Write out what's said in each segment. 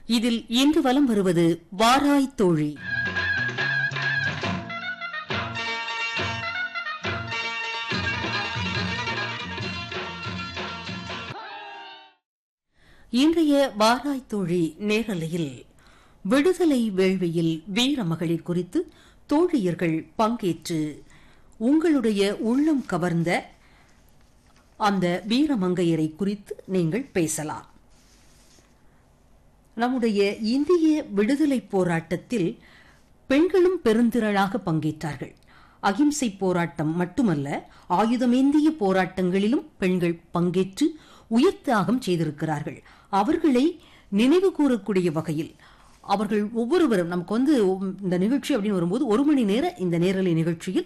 இதில் இன்று வலம் வருவது வாராய் தோழி இன்றைய வாராய் தோழி நேரலையில் விடுதலை வேள்வியில் வீர மகளிர் குறித்து தோழியர்கள் பங்கேற்று உங்களுடைய உள்ளம் கவர்ந்த அந்த வீரமங்கையரை குறித்து நீங்கள் பேசலாம் நம்முடைய இந்திய விடுதலை போராட்டத்தில் பெண்களும் பெருந்திரளாக பங்கேற்றார்கள் அகிம்சை போராட்டம் மட்டுமல்ல ஆயுதமேந்திய போராட்டங்களிலும் பெண்கள் பங்கேற்று உயிர் தியாகம் செய்திருக்கிறார்கள் அவர்களை நினைவு கூறக்கூடிய வகையில் அவர்கள் ஒவ்வொருவரும் நமக்கு வந்து இந்த நிகழ்ச்சி அப்படின்னு வரும்போது ஒரு மணி நேர இந்த நேரலை நிகழ்ச்சியில்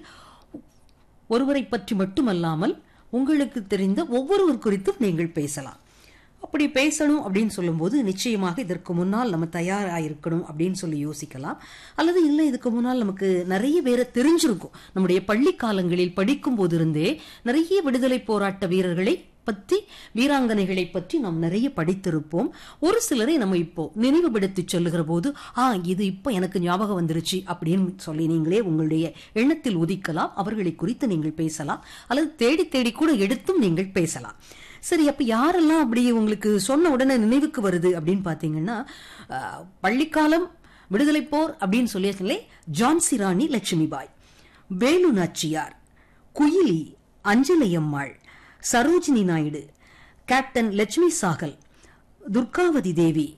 ஒருவரை பற்றி மட்டுமல்லாமல் உங்களுக்கு தெரிந்த ஒவ்வொருவர் குறித்தும் நீங்கள் பேசலாம் அப்படி பேசணும் அப்படின்னு சொல்லும்போது நிச்சயமாக இதற்கு முன்னால் நம்ம தயாராயிருக்கணும் அப்படின்னு சொல்லி யோசிக்கலாம் அல்லது இல்லை இதுக்கு முன்னால் நமக்கு நிறைய பேரை தெரிஞ்சிருக்கும் நம்முடைய பள்ளி காலங்களில் படிக்கும் போதிருந்தே நிறைய விடுதலை போராட்ட வீரர்களை பற்றி வீராங்கனைகளை பற்றி நாம் நிறைய படித்திருப்போம் ஒரு சிலரை நம்ம இப்போ நினைவுபடுத்தி சொல்லுகிற போது ஆ இது இப்போ எனக்கு ஞாபகம் வந்துருச்சு அப்படின்னு சொல்லி நீங்களே உங்களுடைய எண்ணத்தில் உதிக்கலாம் அவர்களை குறித்து நீங்கள் பேசலாம் அல்லது தேடி தேடி கூட எடுத்தும் நீங்கள் பேசலாம் சரி அப்ப யாரெல்லாம் அப்படி உங்களுக்கு சொன்ன உடனே நினைவுக்கு வருது அப்படின்னு பாத்தீங்கன்னா அஹ், பள்ளிக்காலம் விடுதலை போர் அப்படின்னு சொல்லியாச்சுங்களே ஜான்சி ராணி லட்சுமிபாய் வேலு நாச்சியார் குயிலி அஞ்சலையம்மாள் சரோஜினி நாயுடு கேப்டன் லட்சுமி சாகல் துர்காவதி தேவி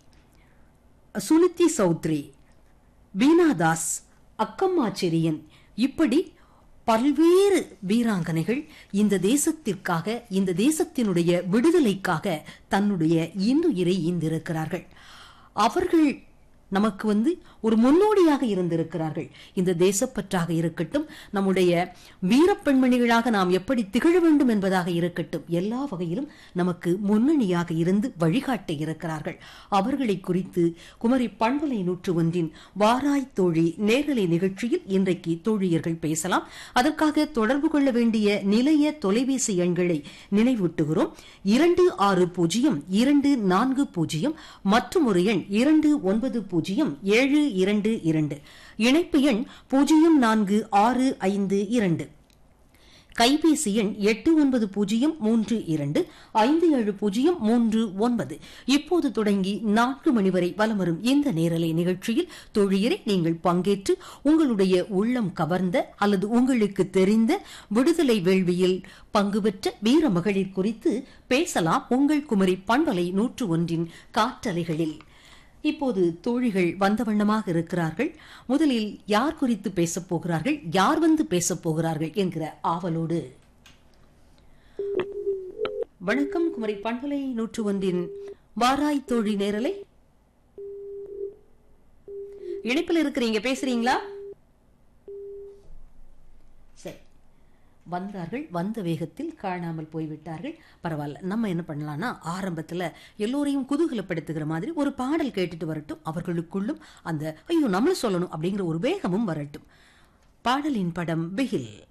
சுனிதி சௌத்ரி வீணாதாஸ் அக்கம்மா செரியன் இப்படி பல்வேறு வீராங்கனைகள் இந்த தேசத்திற்காக இந்த தேசத்தினுடைய விடுதலைக்காக தன்னுடைய இன்னுயிரை ஈந்திருக்கிறார்கள் அவர்கள் நமக்கு வந்து ஒரு முன்னோடியாக இருந்திருக்கிறார்கள் இந்த தேசப்பற்றாக இருக்கட்டும் நம்முடைய வீரப்பெண்மணிகளாக நாம் எப்படி திகழ வேண்டும் என்பதாக இருக்கட்டும் எல்லா வகையிலும் நமக்கு முன்னணியாக இருந்து வழிகாட்ட இருக்கிறார்கள் அவர்களை குறித்து குமரி பண்பலை நூற்று ஒன்றின் வாராய் தோழி நேரலை நிகழ்ச்சியில் இன்றைக்கு தோழியர்கள் பேசலாம் அதற்காக தொடர்பு கொள்ள வேண்டிய நிலைய தொலைபேசி எண்களை நினைவூட்டுகிறோம் இரண்டு ஆறு பூஜ்ஜியம் இரண்டு நான்கு பூஜ்ஜியம் மற்றும் ஒரு எண் இரண்டு ஒன்பது பூஜ்ஜியம் ஏழு இரண்டு இரண்டு இணைப்பு எண் பூஜ்ஜியம் நான்கு ஆறு ஐந்து இரண்டு கைபேசி எண் எட்டு ஒன்பது பூஜ்ஜியம் மூன்று இரண்டு ஐந்து ஏழு பூஜ்ஜியம் மூன்று ஒன்பது இப்போது தொடங்கி நான்கு மணி வரை வலம் வரும் இந்த நேரலை நிகழ்ச்சியில் தொழியரை நீங்கள் பங்கேற்று உங்களுடைய உள்ளம் கவர்ந்த அல்லது உங்களுக்கு தெரிந்த விடுதலை வேள்வியில் பங்கு பெற்ற வீர மகளிர் குறித்து பேசலாம் உங்கள் குமரி பண்பலை நூற்று ஒன்றின் காற்றலைகளில் இப்போது தோழிகள் வந்த வண்ணமாக இருக்கிறார்கள் முதலில் யார் குறித்து பேசப் போகிறார்கள் யார் வந்து பேசப் போகிறார்கள் என்கிற ஆவலோடு வணக்கம் குமரி பண்பலை நூற்று ஒன்றின் வாராய் தோழி நேரலை இணைப்பில் இருக்கிறீங்க பேசுறீங்களா சரி வந்தார்கள் வந்த வேகத்தில் காணாமல் போய்விட்டார்கள் பரவாயில்ல நம்ம என்ன பண்ணலாம்னா ஆரம்பத்துல எல்லோரையும் குதூகலப்படுத்துகிற மாதிரி ஒரு பாடல் கேட்டுட்டு வரட்டும் அவர்களுக்குள்ளும் அந்த ஐயோ நம்மளும் சொல்லணும் அப்படிங்கிற ஒரு வேகமும் வரட்டும் பாடலின் படம் பிகில்